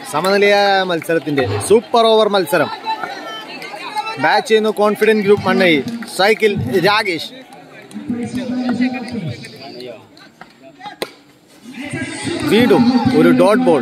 സമനിലയായ മത്സരത്തിന്റെ super over മത്സരം bat ചെയ്യുന്നു confident group Mannai cycle Rakesh വീണ്ടും ഒരു ഡോട്ട് ബോൾ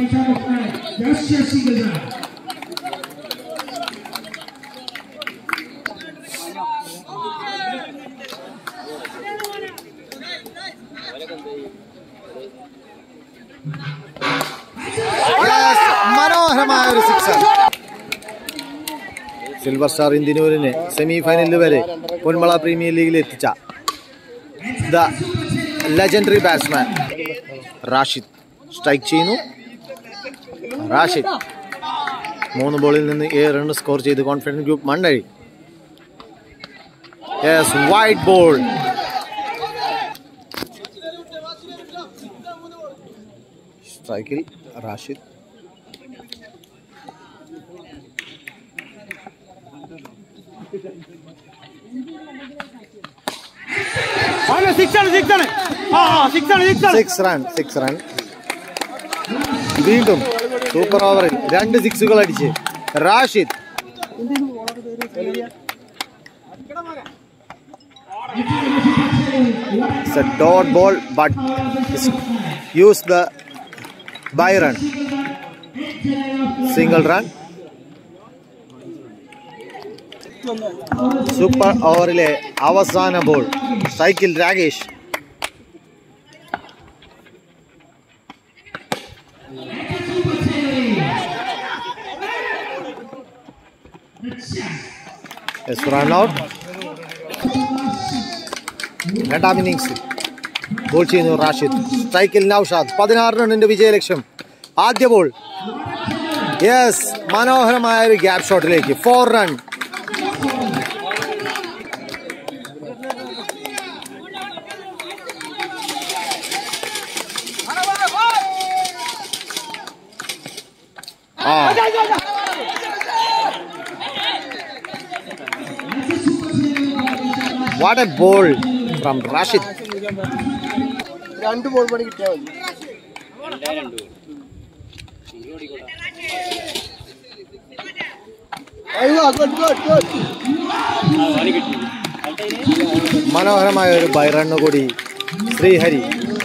Yes, മനോഹരമായ ഒരു സിക്സർ സിൽവർ സ്റ്റാർ ഇന്ത്യനൂരിനെ സെമി ഫൈനലിൽ വരെ പൊന്മള പ്രീമിയർ ലീഗിൽ എത്തിച്ച the legendary batsman Rashid strike ചെയ്യുന്നു റാഷിദ് മൂന്ന് ബോളിൽ നിന്ന് ഏഴ് റൺ സ്കോർ ചെയ്ത് confidence group Mannazhi yes white ball സ്ട്രൈക്കിൽ റാഷിദ് സിക്സ് ആണ് സിക്സ് ആണ് ആ സിക്സ് ആണ് സിക്സ് ആണ് സിക്സ് റൺ സിക്സ് റൺ വീണ്ടും സൂപ്പർ ഓവറിൽ രണ്ട് സിക്സുകൾ അടിച്ച് Rashid It's a dot ball, but use the Byron. Single run. Super ഓവറിലെ അവസാന ball cycle Rakesh run out രണ്ടാം ഇന്നിങ്സ് ബോൾ ചെയ്യുന്നു റാഷിദ് സ്ട്രൈക്കിൽ നൌഷാദ് പതിനാറ് റണ്ണിന്റെ വിജയലക്ഷ്യം ആദ്യ ബോൾ യെസ് മനോഹരമായ ഒരു ഗ്യാപ് ഷോട്ടിലേക്ക് four run ah what a ball from Rashid രണ്ട് ബോൾ പണി കിട്ടിയാൽ മതി അയ്യോ ഗുഡ് ഗുഡ് ഗുഡ് മനോഹരമായ ഒരു ബൈറണ്ണ് കൂടി ശ്രീഹരി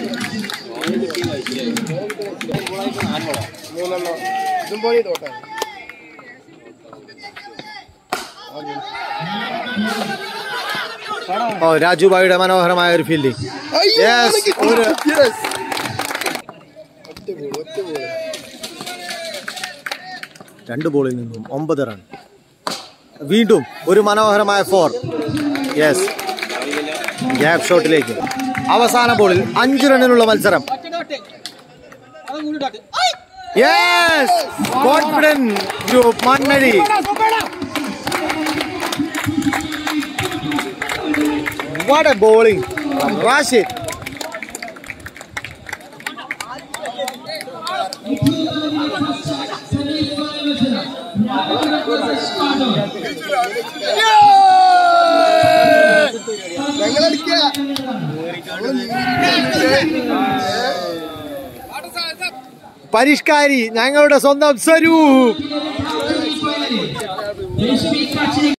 മൂന്നെണ്ണം ഇതും പോയി തോട്ടെ ഓ രാജുബായിയുടെ മനോഹരമായ ഒരു ഫീൽഡിംഗ് Yes, ഒരു- ഒറ്റ ബോൾ ഒറ്റ ബോൾ രണ്ട് ബോളിൽ നിന്നും ഒമ്പത് റൺ വീണ്ടും ഒരു മനോഹരമായ ഫോർ യെസ് ഗ്യാപ് ഷോട്ടിലേക്ക് അവസാന ബോളിൽ അഞ്ച് റണ്ണിനുള്ള മത്സരം yes confident group Mannazhi what a bowling Rashid ഞങ്ങളടിക്കുക പരിഷ്കാരി ഞങ്ങളുടെ സ്വന്തം സ്വരൂപ്